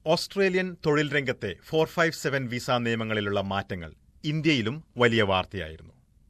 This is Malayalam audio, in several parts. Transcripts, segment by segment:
ഓസ്ട്രേലിയൻ തൊഴിൽ രംഗത്തെ ഫോർ ഫൈവ് സെവൻ വിസ നിയമങ്ങളിലുള്ള മാറ്റങ്ങൾ ഇന്ത്യയിലും വലിയ വാർത്തയായിരുന്നു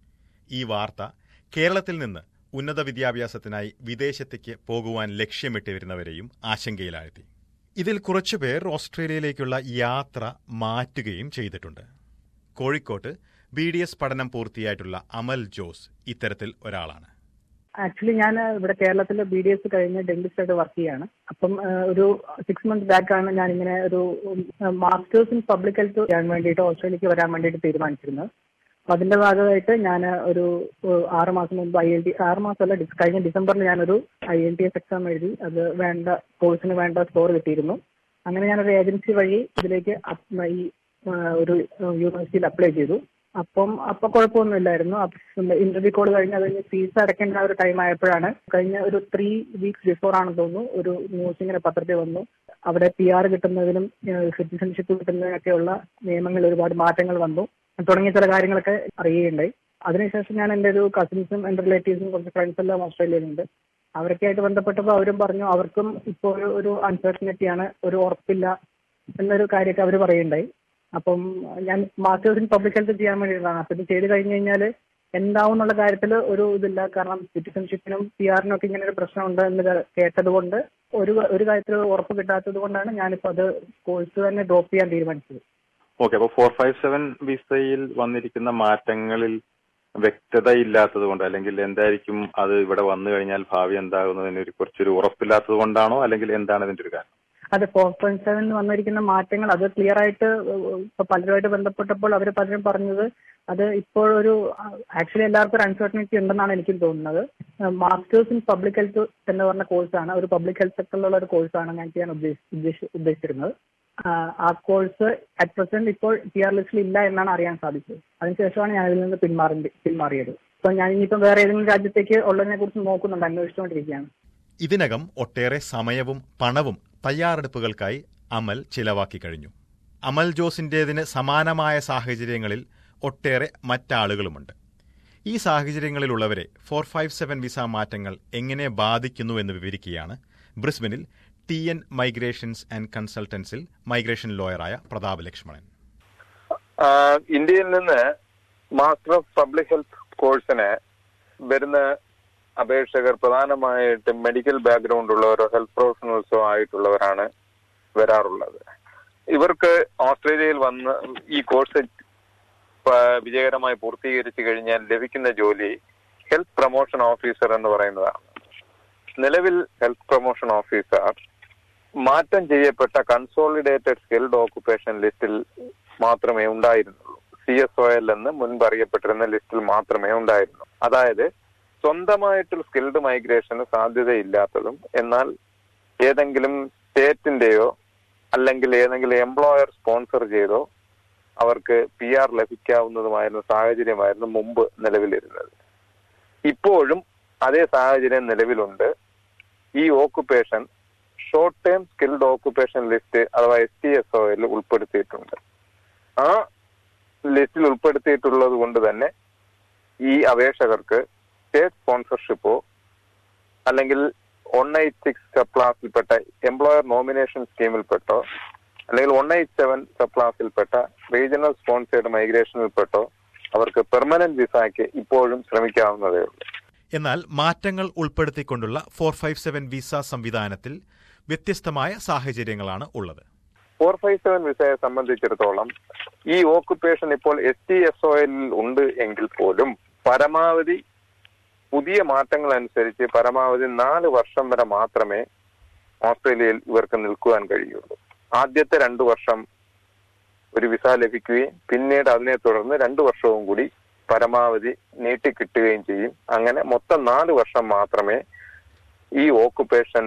ഈ വാർത്ത കേരളത്തിൽ നിന്ന് ഉന്നത വിദ്യാഭ്യാസത്തിനായി വിദേശത്തേക്ക് പോകുവാൻ ലക്ഷ്യമിട്ട് വരുന്നവരെയും ആശങ്കയിലാഴ്ത്തി ഇതിൽ കുറച്ചുപേർ ഓസ്ട്രേലിയയിലേക്കുള്ള യാത്ര മാറ്റുകയും ചെയ്തിട്ടുണ്ട് കോഴിക്കോട്ട് ബി ഡി എസ് പഠനം പൂർത്തിയായിട്ടുള്ള അമൽ ജോസ് ഇത്തരത്തിൽ ഒരാളാണ് ആക്ച്വലി ഞാൻ ഇവിടെ കേരളത്തിൽ ബി ഡി എസ് കഴിഞ്ഞ് ഡെന്റിസ്റ്റ് ആയിട്ട് വർക്ക് ചെയ്യാണ് അപ്പം ആ, ഒരു സിക്സ് മന്ത്സ് ബാക്ക് ആണ് ഞാൻ ഇങ്ങനെ ഒരു മാസ്റ്റേഴ്സ് ഇൻ പബ്ലിക് ഹെൽത്ത് ചെയ്യാൻ വേണ്ടിയിട്ട് ഓസ്ട്രേലിയക്ക് വരാൻ വേണ്ടിയിട്ട് തീരുമാനിച്ചിരുന്നത് അപ്പൊ അതിന്റെ ഭാഗമായിട്ട് ഞാൻ ഒരു ഏഹ്, ആറ് മാസം മുമ്പ് ഐ എൽ ടി ആറ് മാസമല്ല ഡിസ്- കഴിഞ്ഞ ഡിസംബറിൽ ഞാനൊരു I L T S exam എഴുതി അത് വേണ്ട കോഴ്സിന് വേണ്ട സ്കോർ കിട്ടിയിരുന്നു അങ്ങനെ ഞാനൊരു ഏജൻസി വഴി ഇതിലേക്ക് അപ്- ഈ ആ, ഒരു യൂണിവേഴ്സിറ്റിയിൽ അപ്ലൈ ചെയ്തു അപ്പം അപ്പൊ കുഴപ്പമൊന്നുമില്ലായിരുന്നു ഇന്റർവ്യൂ കോൾ കഴിഞ്ഞ് അത് കഴിഞ്ഞ് ഫീസ് അടയ്ക്കേണ്ട ആ ഒരു ടൈം ആയപ്പോഴാണ് കഴിഞ്ഞ ഒരു ത്രീ വീക്സ് ബിഫോർ ആണെന്ന് തോന്നുന്നു ഒരു ന്യൂസ് ഇങ്ങനെ പത്രത്തിൽ വന്നു അവിടെ പി ആർ കിട്ടുന്നതിനും സിറ്റിസൺഷിപ്പ് കിട്ടുന്നതിനൊക്കെയുള്ള നിയമങ്ങളിൽ ഒരുപാട് മാറ്റങ്ങൾ വന്നു തുടങ്ങിയ ചില കാര്യങ്ങളൊക്കെ അറിയുകയുണ്ടായി അതിനുശേഷം ഞാൻ എൻ്റെ ഒരു കസിൻസും എൻ്റെ റിലേറ്റീവ്സും കുറച്ച് ഫ്രണ്ട്സ് എല്ലാം ഓസ്ട്രേലിയയിലുണ്ട് അവരൊക്കെ ആയിട്ട് ബന്ധപ്പെട്ടപ്പോൾ അവരും പറഞ്ഞു അവർക്കും ഇപ്പോൾ ഒരു ഒരു അൺസർട്ടനിറ്റിയാണ് ഒരു ഉറപ്പില്ല എന്നൊരു കാര്യമൊക്കെ അവർ പറയുണ്ടായി അപ്പം ഞാൻ മാസ്റ്റേഴ്സ് ഇൻ പബ്ലിക് ഹെൽത്ത് ചെയ്യാൻ വേണ്ടിയിട്ടാണ് അപ്പം ഇത് ചെയ്ത് കഴിഞ്ഞ് കഴിഞ്ഞാൽ എന്താവും എന്നുള്ള കാര്യത്തിൽ ഒരു ഇതില്ല കാരണം സിറ്റിസൺഷിപ്പിനും പി ആറിനും ഒക്കെ ഇങ്ങനെ ഒരു പ്രശ്നമുണ്ട് എന്ന് കേട്ടത് കൊണ്ട് ഒരു ഒരു കാര്യത്തിൽ ഉറപ്പ് കിട്ടാത്തത് കൊണ്ടാണ് ഞാനിപ്പോൾ അത് കോഴ്സ് തന്നെ ഡ്രോപ്പ് ചെയ്യാൻ തീരുമാനിച്ചത് ഓക്കെ അപ്പോൾ ഫോർ ഫൈവ് സെവൻ വിസയിൽ വന്നിരിക്കുന്ന മാറ്റങ്ങളിൽ വ്യക്തത ഇല്ലാത്തത് കൊണ്ട് അല്ലെങ്കിൽ എന്തായിരിക്കും അത് ഇവിടെ വന്നു കഴിഞ്ഞാൽ ഭാവി എന്താകുന്നതിന് ഒരു കുറച്ചൊരു ഉറപ്പില്ലാത്തത് കൊണ്ടാണോ അല്ലെങ്കിൽ എന്താണ് ഇതിന്റെ ഒരു കാരണം അതെ ഫോർ പോയിന്റ് സെവൻ വന്നിരിക്കുന്ന മാറ്റങ്ങൾ അത് ക്ലിയർ ആയിട്ട് ഇപ്പൊ പലരുമായിട്ട് ബന്ധപ്പെട്ടപ്പോൾ അവർ പലരും പറഞ്ഞത് അത് ഇപ്പോൾ ഒരു ആക്ച്വലി എല്ലാവർക്കും ഒരു അൺസർട്ടനിറ്റി ഉണ്ടെന്നാണ് എനിക്കും തോന്നുന്നത് മാസ്റ്റേഴ്സ് ഇൻ പബ്ലിക് ഹെൽത്ത് എന്ന് പറഞ്ഞ കോഴ്സാണ് ഒരു പബ്ലിക് ഹെൽത്ത് സെക്ടറിലുള്ള ഒരു കോഴ്സാണ് ഞാൻ ചെയ്യാൻ ഉദ്ദേശി- ഉദ്ദേശി- ഉദ്ദേശിച്ചിരുന്നത് ആ, ആ കോഴ്സ് അറ്റ് പ്രസന്റ് ഇപ്പോൾ പി ആർ ലിസ്റ്റിൽ ഇല്ല എന്നാണ് അറിയാൻ സാധിച്ചത് അതിനുശേഷമാണ് ഞാൻ ഇതിൽ നിന്ന് പിന്മാറി പിന്മാറിയത് അപ്പൊ ഞാൻ ഇനിയിപ്പം വേറെ ഏതെങ്കിലും രാജ്യത്തേക്ക് ഉള്ളതിനെ കുറിച്ച് നോക്കുന്നുണ്ട് അന്വേഷിച്ചുകൊണ്ടിരിക്കുകയാണ് ഇതിനകം ഒട്ടേറെ സമയവും പണവും തയ്യാറെടുപ്പുകൾക്കായി അമൽ ചിലവാക്കി കഴിഞ്ഞു അമൽ ജോസിന്റേതിന് സമാനമായ സാഹചര്യങ്ങളിൽ ഒട്ടേറെ മറ്റാളുകളുമുണ്ട് ഈ സാഹചര്യങ്ങളിലുള്ളവരെ ഫോർ ഫൈവ് സെവൻ വിസ മാറ്റങ്ങൾ എങ്ങനെ ബാധിക്കുന്നു എന്ന് വിവരിക്കുകയാണ് ബ്രിസ്ബനിൽ ടി എൻ മൈഗ്രേഷൻസ് ആൻഡ് കൺസൾട്ടൻസിൽ മൈഗ്രേഷൻ ലോയറായ പ്രതാപ് ലക്ഷ്മണൻ ആ, ഇന്ത്യയിൽ നിന്ന് മാസ്റ്റർ ഓഫ് പബ്ലിക് ഹെൽത്ത് കോഴ്സിന് വരുന്ന അപേക്ഷകർ പ്രധാനമായിട്ടും മെഡിക്കൽ ബാക്ക്ഗ്രൗണ്ട് ഉള്ളവരോ ഹെൽത്ത് പ്രൊഫഷണൽസോ ആയിട്ടുള്ളവരാണ് വരാറുള്ളത് ഇവർക്ക് ഓസ്ട്രേലിയയിൽ വന്ന് ഈ കോഴ്സ് പ- വിജയകരമായി പൂർത്തീകരിച്ചു കഴിഞ്ഞാൽ ലഭിക്കുന്ന ജോലി ഹെൽത്ത് പ്രൊമോഷൻ ഓഫീസർ എന്ന് പറയുന്നതാണ് നിലവിൽ ഹെൽത്ത് പ്രൊമോഷൻ ഓഫീസർ മാറ്റം ചെയ്യപ്പെട്ട കൺസോളിഡേറ്റഡ് സ്കിൽഡ് ഓക്കുപേഷൻ ലിസ്റ്റിൽ മാത്രമേ ഉണ്ടായിരുന്നുള്ളൂ സി എസ് ഒ എൽ എന്ന് മുൻപ് അറിയപ്പെട്ടിരുന്ന ലിസ്റ്റിൽ മാത്രമേ ഉണ്ടായിരുന്നു അതായത് സ്വന്തമായിട്ടുള്ള സ്കിൽഡ് മൈഗ്രേഷന് സാധ്യതയില്ലാത്തതും എന്നാൽ ഏതെങ്കിലും സ്റ്റേറ്റിന്റെയോ അല്ലെങ്കിൽ ഏതെങ്കിലും എംപ്ലോയർ സ്പോൺസർ ചെയ്തോ അവർക്ക് പി ആർ ലഭിക്കാവുന്നതുമായിരുന്ന സാഹചര്യമായിരുന്നു മുമ്പ് നിലവിലിരുന്നത് ഇപ്പോഴും അതേ സാഹചര്യം നിലവിലുണ്ട് ഈ occupation short term skilled occupation list അഥവാ എസ് ടി എസ് ഒയിൽ ഉൾപ്പെടുത്തിയിട്ടുണ്ട് ആ ലിസ്റ്റിൽ ഉൾപ്പെടുത്തിയിട്ടുള്ളത് കൊണ്ട് തന്നെ ഈ അപേക്ഷകർക്ക് സ്റ്റേറ്റ് സ്പോൺസർഷിപ്പോ അല്ലെങ്കിൽ വൺ എയ്റ്റ് സിക്സ് സബ് ക്ലാസ്സിൽപ്പെട്ട എംപ്ലോയർ നോമിനേഷൻ സ്കീമിൽപ്പെട്ടോ അല്ലെങ്കിൽ വൺ എയ്റ്റ് സെവൻ സബ് ക്ലാസ്സിൽപ്പെട്ട റീജിയണൽ സ്പോൺസേഡ് മൈഗ്രേഷനിൽപ്പെട്ടോ അവർക്ക് പെർമനന്റ് വിസയ്ക്ക് ഇപ്പോഴും ശ്രമിക്കാവുന്നതേ ഉള്ളൂ എന്നാൽ മാറ്റങ്ങൾ ഉൾപ്പെടുത്തിക്കൊണ്ടുള്ള ഫോർ ഫൈവ് സെവൻ വിസ സംവിധാനത്തിൽ വ്യത്യസ്തമായ സാഹചര്യങ്ങളാണ് ഉള്ളത് ഫോർ ഫൈവ് സെവൻ വിസയെ സംബന്ധിച്ചിടത്തോളം ഈ ഓക്കുപേഷൻ ഇപ്പോൾ എസ് ടി എസ് ഒ ഉണ്ട് എങ്കിൽ പോലും പരമാവധി പുതിയ മാറ്റങ്ങൾ അനുസരിച്ച് പരമാവധി നാല് വർഷം വരെ മാത്രമേ ഓസ്ട്രേലിയയിൽ ഇവർക്ക് നിൽക്കുവാൻ കഴിയുള്ളൂ ആദ്യത്തെ രണ്ടു വർഷം ഒരു വിസ ലഭിക്കുകയും പിന്നീട് അതിനെ തുടർന്ന് രണ്ടു വർഷവും കൂടി പരമാവധി നീട്ടി കിട്ടുകയും ചെയ്യും അങ്ങനെ മൊത്തം നാല് വർഷം മാത്രമേ ഈ ഓക്കുപേഷൻ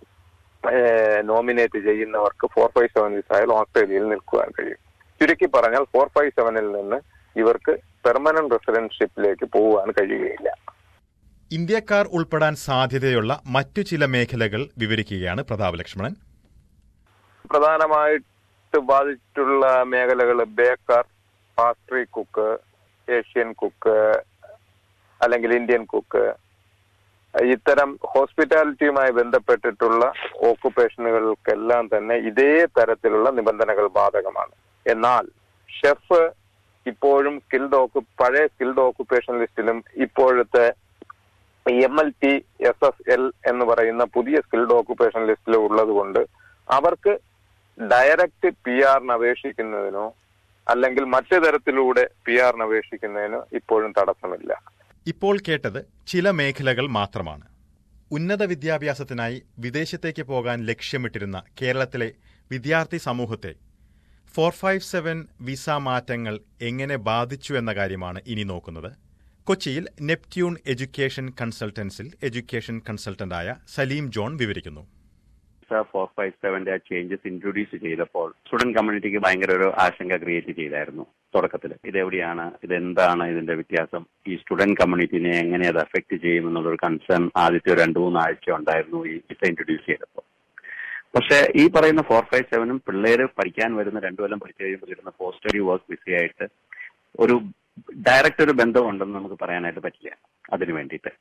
നോമിനേറ്റ് ചെയ്യുന്നവർക്ക് ഫോർ ഫൈവ് സെവൻ വിസയിൽ ഓസ്ട്രേലിയയിൽ നിൽക്കുവാൻ കഴിയും ചുരുക്കി പറഞ്ഞാൽ ഫോർ ഫൈവ് സെവനിൽ നിന്ന് ഇവർക്ക് പെർമനന്റ് റെസിഡൻഷിപ്പിലേക്ക് പോകാൻ കഴിയുകയില്ല ഇന്ത്യക്കാർ ഉൾപ്പെടാൻ സാധ്യതയുള്ള മറ്റു ചില മേഖലകൾ വിവരിക്കുകയാണ് പ്രതാപ് ലക്ഷ്മണൻ പ്രധാനമായിട്ട് ബാധിച്ചിട്ടുള്ള മേഖലകൾ baker pastry cook Asian cook അല്ലെങ്കിൽ ഇന്ത്യൻ കുക്ക് ഇത്തരം ഹോസ്പിറ്റാലിറ്റിയുമായി ബന്ധപ്പെട്ടിട്ടുള്ള ഓക്കുപേഷനുകൾക്കെല്ലാം തന്നെ ഇതേ തരത്തിലുള്ള നിബന്ധനകൾ ബാധകമാണ് എന്നാൽ ഷെഫ് ഇപ്പോഴും സ്കിൽഡ് ഓക്കു പഴയ സ്കിൽഡ് ഓക്കുപേഷൻ ലിസ്റ്റിലും ഇപ്പോഴത്തെ M L T S S L എന്ന് പറയുന്ന പുതിയ സ്കിൽഡ് ഓക്കുപേഷൻ ലിസ്റ്റിൽ ഉള്ളത് കൊണ്ട് അവർക്ക് ഡയറക്റ്റ് പി ആറിന് അപേക്ഷിക്കുന്നതിനോ അല്ലെങ്കിൽ മറ്റു തരത്തിലൂടെ പി ആറിന് അപേക്ഷിക്കുന്നതിനോ ഇപ്പോഴും തടസ്സമില്ല ഇപ്പോൾ കേട്ടത് ചില മേഖലകൾ മാത്രമാണ് ഉന്നത വിദ്യാഭ്യാസത്തിനായി വിദേശത്തേക്ക് പോകാൻ ലക്ഷ്യമിട്ടിരുന്ന കേരളത്തിലെ വിദ്യാർത്ഥി സമൂഹത്തെ ഫോർ ഫൈവ് സെവൻ വിസ മാറ്റങ്ങൾ എങ്ങനെ ബാധിച്ചു എന്ന കാര്യമാണ് ഇനി നോക്കുന്നത് കൊച്ചിയിൽ നെപ്റ്റ്യൂൺ എഡ്യൂക്കേഷൻ കൺസൾട്ടൻസിൽ എഡ്യൂക്കേഷൻ കൺസൾട്ടന്റായ സലീം ജോൺ വിവരിക്കുന്നു ഫോർ ഫൈവ് സെവന്റെ ചേഞ്ചസ് ഇൻട്രൊഡ്യൂസ് ചെയ്തപ്പോൾ സ്റ്റുഡന്റ് കമ്മ്യൂണിറ്റിക്ക് ഭയങ്കര ഒരു ആശങ്ക ക്രിയേറ്റ് ചെയ്തായിരുന്നു തുടക്കത്തിൽ ഇതെവിടെയാണ് ഇതെന്താണ് ഇതിന്റെ വ്യത്യാസം ഈ സ്റ്റുഡന്റ് കമ്മ്യൂണിറ്റിനെ എങ്ങനെ അത് അഫക്ട് ചെയ്യും എന്നുള്ളൊരു കൺസേൺ ആദ്യത്തെ ഒരു രണ്ടു മൂന്ന് ആഴ്ച ഉണ്ടായിരുന്നു ഈ വിസ ഇൻട്രൊഡ്യൂസ് ചെയ്തപ്പോൾ പക്ഷെ ഈ പറയുന്ന ഫോർ ഫൈവ് സെവനും പിള്ളേര് പഠിക്കാൻ വരുന്ന രണ്ടു കൊല്ലം പഠിച്ചു കഴിയുമ്പോൾ കിട്ടുന്ന പോസ്റ്റ് സ്റ്റഡി വർക്ക് വിസയായിട്ട് ഒരു ഡയറക്റ്റ് ഒരു ബന്ധമുണ്ടെന്ന് നമുക്ക് പറയാനായിട്ട് പറ്റില്ല അതിനു വേണ്ടിയിട്ട്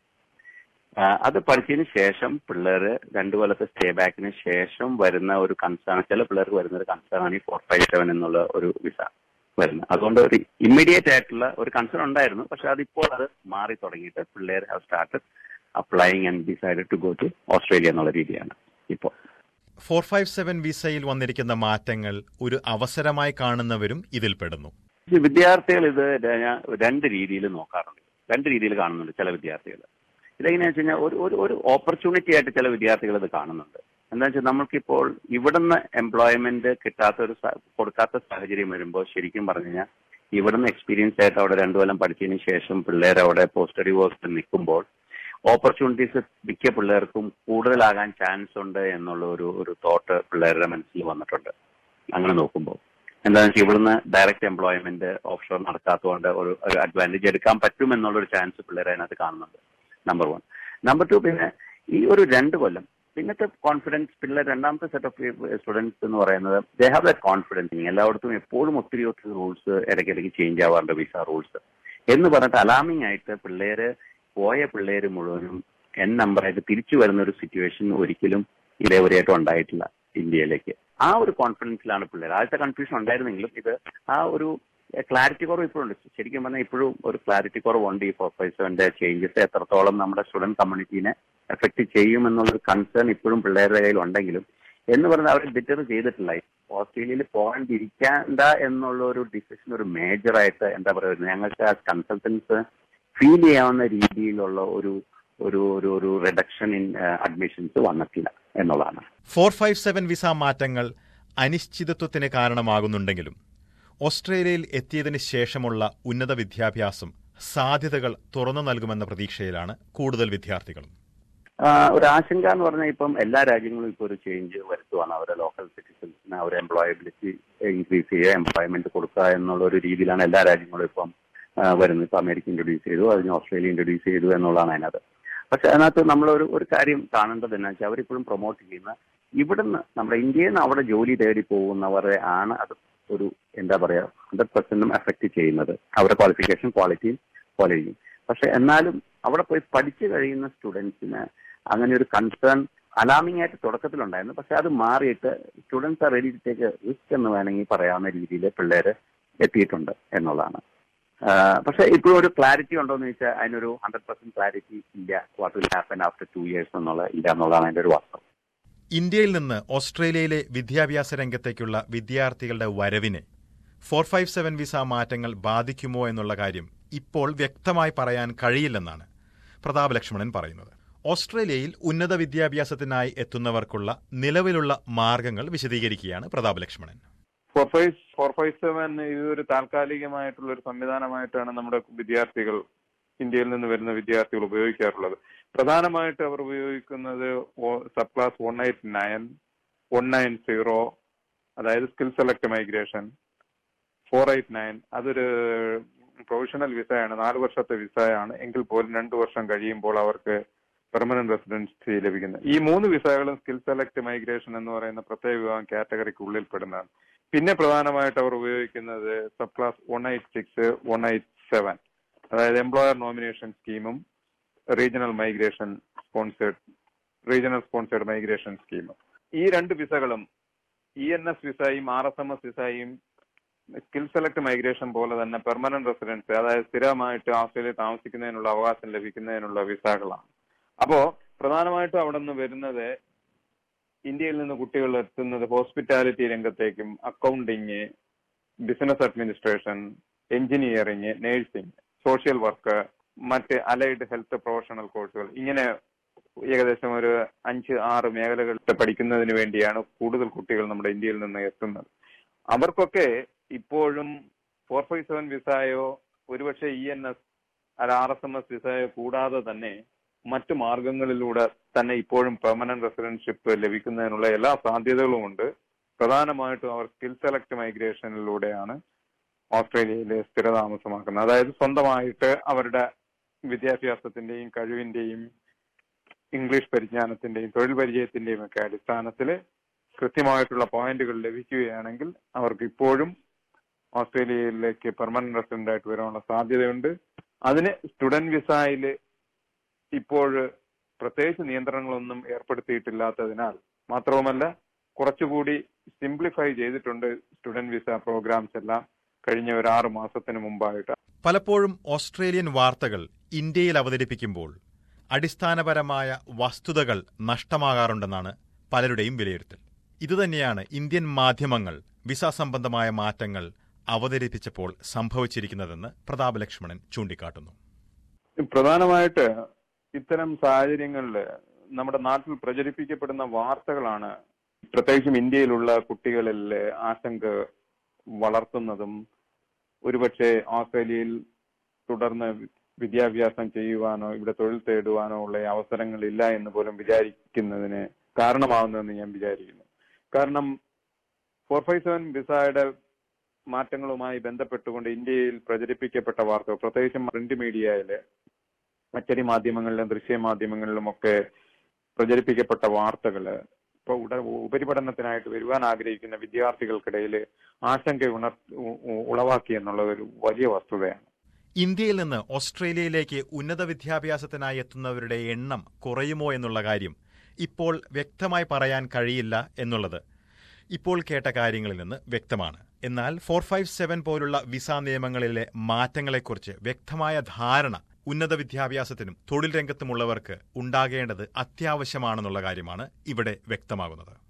ആ, അത് പഠിച്ചതിന് ശേഷം പിള്ളേര് രണ്ടു കൊല്ലത്തെ സ്റ്റേ ബാക്കിന് ശേഷം വരുന്ന ഒരു കൺസേൺ ചില പിള്ളേർക്ക് വരുന്ന ഒരു കൺസേൺ ആണ് ഈ ഫോർ ഫൈവ് സെവൻ എന്നുള്ള ഒരു വിസ വരുന്നത് അതുകൊണ്ട് ഒരു ഇമ്മീഡിയറ്റ് ആയിട്ടുള്ള ഒരു കൺസേൺ ഉണ്ടായിരുന്നു പക്ഷെ അതിപ്പോൾ അത് മാറി തുടങ്ങിയിട്ട് പിള്ളേർ have started applying and decide to go to Australia എന്നുള്ള രീതിയാണ് ഇപ്പോൾ ഫോർ ഫൈവ് സെവൻ വിസയിൽ വന്നിരിക്കുന്ന മാറ്റങ്ങൾ ഒരു അവസരമായി കാണുന്നവരും ഇതിൽപ്പെടുന്നു ഈ വിദ്യാർത്ഥികൾ ഇത് ര- രണ്ട് രീതിയിൽ നോക്കാറുണ്ട് രണ്ട് രീതിയിൽ കാണുന്നുണ്ട് ചില വിദ്യാർത്ഥികൾ ഇതെങ്ങനെയാണെന്ന് വെച്ച് കഴിഞ്ഞാൽ ഒരു ഒരു ഒരു ഓപ്പർച്യൂണിറ്റി ആയിട്ട് ചില വിദ്യാർത്ഥികൾ ഇത് കാണുന്നുണ്ട് എന്താ വെച്ചാൽ നമ്മൾക്കിപ്പോൾ ഇവിടുന്ന് എംപ്ലോയ്മെന്റ് കിട്ടാത്ത ഒരു സ- കൊടുക്കാത്ത സാഹചര്യം വരുമ്പോൾ ശരിക്കും പറഞ്ഞു കഴിഞ്ഞാൽ ഇവിടുന്ന് എക്സ്പീരിയൻസ് ആയിട്ട് അവിടെ രണ്ടു കൊല്ലം പഠിച്ചതിന് ശേഷം പിള്ളേർ അവിടെ പോസ്റ്റ് സ്റ്റഡി വർക്ക്സിൽ നിൽക്കുമ്പോൾ ഓപ്പർച്യൂണിറ്റീസ് മിക്ക പിള്ളേർക്കും കൂടുതലാകാൻ ചാൻസ് ഉണ്ട് എന്നുള്ള ഒരു ഒരു തോട്ട് പിള്ളേരുടെ മനസ്സിൽ വന്നിട്ടുണ്ട് അങ്ങനെ നോക്കുമ്പോൾ എന്താണെന്ന് വെച്ചാൽ ഇവിടുന്ന് ഡയറക്റ്റ് എംപ്ലോയ്മെന്റ് ഓഫ് ഷോർ നടക്കാത്തതുകൊണ്ട് ഒരു ഒരു അഡ്വാൻറ്റേജ് എടുക്കാൻ പറ്റും എന്നുള്ളൊരു ചാൻസ് പിള്ളേർ അതിനകത്ത് കാണുന്നുണ്ട് നമ്പർ വൺ നമ്പർ ടു പിന്നെ ഈ ഒരു രണ്ട് കൊല്ലം പിന്നത്തെ കോൺഫിഡൻസ് പിള്ളേർ രണ്ടാമത്തെ സെറ്റ് ഓഫ് സ്റ്റുഡൻസ് എന്ന് പറയുന്നത് ദേ ഹാവ് ദറ്റ് കോൺഫിഡൻസ് എല്ലായിടത്തും എപ്പോഴും ഒത്തിരി ഒത്തിരി റൂൾസ് ഇടയ്ക്കിടയ്ക്ക് ചേഞ്ച് ആവാറുണ്ട് വിസ റൂൾസ് എന്ന് പറഞ്ഞിട്ട് അലാമിംഗ് ആയിട്ട് പിള്ളേര് പോയ പിള്ളേര് മുഴുവനും എൻ നമ്പറായിട്ട് തിരിച്ചു വരുന്ന ഒരു സിറ്റുവേഷൻ ഒരിക്കലും ഇതേവരെയായിട്ടും ഉണ്ടായിട്ടില്ല ഇന്ത്യയിലേക്ക് ആ ഒരു കോൺഫിഡൻസിലാണ് പിള്ളേർ ആദ്യത്തെ കൺഫ്യൂഷൻ ഉണ്ടായിരുന്നെങ്കിലും ഇത് ആ ഒരു ക്ലാരിറ്റി കുറവ് ഇപ്പോഴുണ്ട് ശരിക്കും പറഞ്ഞാൽ ഇപ്പോഴും ഒരു ക്ലാരിറ്റി കുറവുണ്ട് ഈ ഫോർ ഫൈവ് സെവന്റെ ചേഞ്ചസ് എത്രത്തോളം നമ്മുടെ സ്റ്റുഡന്റ് കമ്മ്യൂണിറ്റീനെ എഫക്ട് ചെയ്യും എന്നുള്ളൊരു കൺസേൺ ഇപ്പോഴും പിള്ളേരുടെ കയ്യിൽ ഉണ്ടെങ്കിലും എന്ന് പറഞ്ഞാൽ അവർ ഡിറ്റർ ചെയ്തിട്ടില്ല ഓസ്ട്രേലിയയിൽ പോകാണ്ടിരിക്കേണ്ട എന്നുള്ള ഒരു ഡിസിഷൻ ഒരു മേജറായിട്ട് എന്താ പറയുക ഞങ്ങൾക്ക് ആ കൺസൾട്ടൻസ് ഫീൽ ചെയ്യാവുന്ന രീതിയിലുള്ള ഒരു ഒരു ഒരു ഒരു റിഡക്ഷൻ ഇൻ അഡ്മിഷൻസ് വന്നിട്ടില്ല എന്നുള്ളതാണ് ഫോർ ഫൈവ് സെവൻ വിസ മാറ്റങ്ങൾ അനിശ്ചിതത്വത്തിന് കാരണമാകുന്നുണ്ടെങ്കിലും ഓസ്ട്രേലിയയിൽ എത്തിയതിന് ശേഷമുള്ള ഉന്നത വിദ്യാഭ്യാസം സാധ്യതകൾ തുറന്നു നൽകുമെന്ന പ്രതീക്ഷയിലാണ് കൂടുതൽ വിദ്യാർത്ഥികളും ആ, ഒരു ആശങ്ക എന്ന് പറഞ്ഞാൽ ഇപ്പം എല്ലാ രാജ്യങ്ങളും ഇപ്പോൾ ഒരു ചേഞ്ച് വരുത്തുവാണ് അവരെ ലോക്കൽ സിറ്റിസൺസിന് അവരെ എംപ്ലോയബിലിറ്റി ഇൻക്രീസ് ചെയ്യുക എംപ്ലോയ്മെന്റ് കൊടുക്കുക എന്നുള്ള ഒരു രീതിയിലാണ് എല്ലാ രാജ്യങ്ങളും ഇപ്പം ആ, വരുന്നത് ഇപ്പം അമേരിക്ക ഇൻട്രൊഡ്യൂസ് ചെയ്തു അതിന് ഓസ്ട്രേലിയ ഇൻട്രൊഡ്യൂസ് ചെയ്തു എന്നുള്ളതാണ് അതിനകത്ത് പക്ഷെ അതിനകത്ത് നമ്മളൊരു ഒരു കാര്യം കാണേണ്ടത് എന്നാ വെച്ചാൽ അവരിപ്പോഴും പ്രൊമോട്ട് ചെയ്യുന്ന ഇവിടുന്ന് നമ്മുടെ ഇന്ത്യയിൽ നിന്ന് അവിടെ ജോലി തേടി പോകുന്നവരെ ആണ് അത് ഒരു എന്താ പറയാ ഹൺഡ്രഡ് പെർസെന്റും എഫക്ട് ചെയ്യുന്നത് അവരുടെ ക്വാളിഫിക്കേഷൻ ക്വാളിറ്റിയും പോലെ ചെയ്യും പക്ഷെ എന്നാലും അവിടെ പോയി പഠിച്ചു കഴിയുന്ന സ്റ്റുഡൻസിന് അങ്ങനെ ഒരു കൺസേൺ അലാമിംഗ് ആയിട്ട് തുടക്കത്തിലുണ്ടായിരുന്നു പക്ഷെ അത് മാറിയിട്ട് students are ready to take risk എന്ന് വേണമെങ്കിൽ പറയാവുന്ന രീതിയിൽ പിള്ളേര് എത്തിയിട്ടുണ്ട് എന്നുള്ളതാണ് ആ, പക്ഷെ ഇപ്പോഴും ഒരു ക്ലാരിറ്റി ഉണ്ടോ എന്ന് ചോദിച്ചാൽ അതിനൊരു ഹൺഡ്രഡ് പെർസെന്റ് ക്ലാരിറ്റി ഇല്ല what will happen after two years എന്നുള്ള ഇല്ല എന്നുള്ളതാണ് അതിന്റെ ഒരു വാസ്തവം ഇന്ത്യയിൽ നിന്ന് ഓസ്ട്രേലിയയിലെ വിദ്യാഭ്യാസ രംഗത്തേക്കുള്ള വിദ്യാർത്ഥികളുടെ വരവിനെ ഫോർ ഫൈവ് സെവൻ വിസ മാറ്റങ്ങൾ ബാധിക്കുമോ എന്നുള്ള കാര്യം ഇപ്പോൾ വ്യക്തമായി പറയാൻ കഴിയില്ലെന്നാണ് പ്രതാപ് ലക്ഷ്മണൻ പറയുന്നത് ഓസ്ട്രേലിയയിൽ ഉന്നത വിദ്യാഭ്യാസത്തിനായി എത്തുന്നവർക്കുള്ള നിലവിലുള്ള മാർഗങ്ങൾ വിശദീകരിക്കുകയാണ് Pratap Lakshmanan four five four five seven ഇതൊരു താൽക്കാലികമായിട്ടുള്ള ഒരു സംവിധാനമായിട്ടാണ് നമ്മുടെ വിദ്യാർത്ഥികൾ ഇന്ത്യയിൽ നിന്ന് വരുന്ന വിദ്യാർത്ഥികൾ ഉപയോഗിക്കാറുള്ളത് പ്രധാനമായിട്ട് അവർ ഉപയോഗിക്കുന്നത് subclass one eight nine one nine zero അതായത് skill select migration four eight nine അതൊരു പ്രൊഫഷണൽ വിസയാണ് നാല് വർഷത്തെ വിസയാണ് എങ്കിൽ പോലും രണ്ടു വർഷം കഴിയുമ്പോൾ അവർക്ക് പെർമനന്റ് റെസിഡൻസി ലഭിക്കുന്നത് ഈ മൂന്ന് വിസകളും സ്കിൽ സെലക്ട് മൈഗ്രേഷൻ എന്ന് പറയുന്ന പ്രത്യേക വിഭാഗം കാറ്റഗറിക്ക് ഉള്ളിൽപ്പെടുന്നതാണ് പിന്നെ പ്രധാനമായിട്ട് അവർ ഉപയോഗിക്കുന്നത് subclass one eight six one eight seven അതായത് എംപ്ലോയർ നോമിനേഷൻ സ്കീമും regional migration sponsored regional sponsored migration scheme ഈ രണ്ട് വിസകളും ഇ എൻ എസ് വിസയും ആർ എസ് എം എസ് വിസയും സ്കിൽ സെലക്ട് മൈഗ്രേഷൻ പോലെ തന്നെ പെർമനന്റ് റെസിഡൻസ് അതായത് സ്ഥിരമായിട്ട് ഓസ്ട്രേലിയയിൽ താമസിക്കുന്നതിനുള്ള അവകാശം ലഭിക്കുന്നതിനുള്ള വിസകളാണ് അപ്പോ പ്രധാനമായിട്ടും അവിടെ നിന്ന് വരുന്നത് ഇന്ത്യയിൽ നിന്ന് കുട്ടികൾ എത്തുന്നത് ഹോസ്പിറ്റാലിറ്റി രംഗത്തേക്കും accounting business administration engineering nursing social work മറ്റ് അലൈഡ് ഹെൽത്ത് പ്രൊഫഷണൽ കോഴ്സുകൾ ഇങ്ങനെ ഏകദേശം ഒരു അഞ്ച് ആറ് മേഖലകളിൽ പഠിക്കുന്നതിന് വേണ്ടിയാണ് കൂടുതൽ കുട്ടികൾ നമ്മുടെ ഇന്ത്യയിൽ നിന്ന് എത്തുന്നത് അവർക്കൊക്കെ ഇപ്പോഴും ഫോർ ഫൈവ് സെവൻ വിസയോ ഒരുപക്ഷെ ഇ എൻ എസ് അല്ല ആർ എസ് എം എസ് വിസയോ കൂടാതെ തന്നെ മറ്റു മാർഗങ്ങളിലൂടെ തന്നെ ഇപ്പോഴും പെർമനന്റ് റെസിഡൻഷിപ്പ് ലഭിക്കുന്നതിനുള്ള എല്ലാ സാധ്യതകളും ഉണ്ട് പ്രധാനമായിട്ടും അവർ സ്കിൽ സെലക്ട് മൈഗ്രേഷനിലൂടെയാണ് ഓസ്ട്രേലിയയിൽ സ്ഥിരതാമസമാക്കുന്നത് അതായത് സ്വന്തമായിട്ട് അവരുടെ വിദ്യാഭ്യാസത്തിന്റെയും കഴിവിന്റെയും ഇംഗ്ലീഷ് പരിജ്ഞാനത്തിന്റെയും തൊഴിൽ പരിചയത്തിന്റെയും ഒക്കെ അടിസ്ഥാനത്തിൽ കൃത്യമായിട്ടുള്ള പോയിന്റുകൾ ലഭിക്കുകയാണെങ്കിൽ അവർക്ക് ഇപ്പോഴും ഓസ്ട്രേലിയയിലേക്ക് പെർമനന്റ് റെസിഡന്റ് ആയിട്ട് വരാനുള്ള സാധ്യതയുണ്ട് അതിന് സ്റ്റുഡന്റ് വിസയിൽ ഇപ്പോൾ പ്രത്യേകിച്ച് നിയന്ത്രണങ്ങളൊന്നും ഏർപ്പെടുത്തിയിട്ടില്ലാത്തതിനാൽ മാത്രവുമല്ല കുറച്ചുകൂടി സിംപ്ലിഫൈ ചെയ്തിട്ടുണ്ട് സ്റ്റുഡന്റ് വിസ പ്രോഗ്രാംസ് എല്ലാം കഴിഞ്ഞ ഒരു ആറ് മാസത്തിന് മുമ്പായിട്ട് പലപ്പോഴും ഓസ്ട്രേലിയൻ വാർത്തകൾ ഇന്ത്യയിൽ അവതരിപ്പിക്കുമ്പോൾ അടിസ്ഥാനപരമായ വസ്തുതകൾ നഷ്ടമാകാറുണ്ടെന്നാണ് പലരുടെയും വിലയിരുത്തൽ ഇതുതന്നെയാണ് ഇന്ത്യൻ മാധ്യമങ്ങൾ വിസ സംബന്ധമായ മാറ്റങ്ങൾ അവതരിപ്പിച്ചപ്പോൾ സംഭവിച്ചിരിക്കുന്നതെന്ന് പ്രതാപ ലക്ഷ്മണൻ ചൂണ്ടിക്കാട്ടുന്നു പ്രധാനമായിട്ട് ഇത്തരം സാഹചര്യങ്ങളിൽ നമ്മുടെ നാട്ടിൽ പ്രചരിപ്പിക്കപ്പെടുന്ന വാർത്തകളാണ് പ്രത്യേകിച്ചും ഇന്ത്യയിലുള്ള കുട്ടികളിൽ ആശങ്ക വളർത്തുന്നതും ഒരുപക്ഷെ ഓസ്ട്രേലിയയിൽ തുടർന്ന് വിദ്യാഭ്യാസം ചെയ്യുവാനോ ഇവിടെ തൊഴിൽ തേടുവാനോ ഉള്ള അവസരങ്ങളില്ല എന്ന് പോലും വിചാരിക്കുന്നതിന് കാരണമാവുന്നതെന്ന് ഞാൻ വിചാരിക്കുന്നു കാരണം ഫോർ ഫൈവ് സെവൻ വിസയുടെ മാറ്റങ്ങളുമായി ബന്ധപ്പെട്ടുകൊണ്ട് ഇന്ത്യയിൽ പ്രചരിപ്പിക്കപ്പെട്ട വാർത്തകൾ പ്രത്യേകിച്ചും പ്രിന്റ് മീഡിയയില് അച്ചടി മാധ്യമങ്ങളിലും ദൃശ്യമാധ്യമങ്ങളിലും ഒക്കെ പ്രചരിപ്പിക്കപ്പെട്ട വാർത്തകള് ഇപ്പൊ ഉട ഉപരിപഠനത്തിനായിട്ട് വരുവാൻ ആഗ്രഹിക്കുന്ന വിദ്യാർത്ഥികൾക്കിടയിൽ ആശങ്ക ഉണർ ഉളവാക്കി എന്നുള്ളത് ഒരു വലിയ വസ്തുതയാണ് ഇന്ത്യയിൽ നിന്ന് ഓസ്ട്രേലിയയിലേക്ക് ഉന്നത വിദ്യാഭ്യാസത്തിനായി എത്തുന്നവരുടെ എണ്ണം കുറയുമോ എന്നുള്ള കാര്യം ഇപ്പോൾ വ്യക്തമായി പറയാൻ കഴിയില്ല എന്നുള്ളത് ഇപ്പോൾ കേട്ട കാര്യങ്ങളിൽ നിന്ന് വ്യക്തമാണ് എന്നാൽ ഫോർ ഫൈവ് സെവൻ പോലുള്ള വിസ നിയമങ്ങളിലെ മാറ്റങ്ങളെക്കുറിച്ച് വ്യക്തമായ ധാരണ ഉന്നത വിദ്യാഭ്യാസത്തിനും തൊഴിൽ രംഗത്തുമുള്ളവർക്ക് ഉണ്ടാകേണ്ടത് അത്യാവശ്യമാണെന്നുള്ള കാര്യമാണ് ഇവിടെ വ്യക്തമാകുന്നത്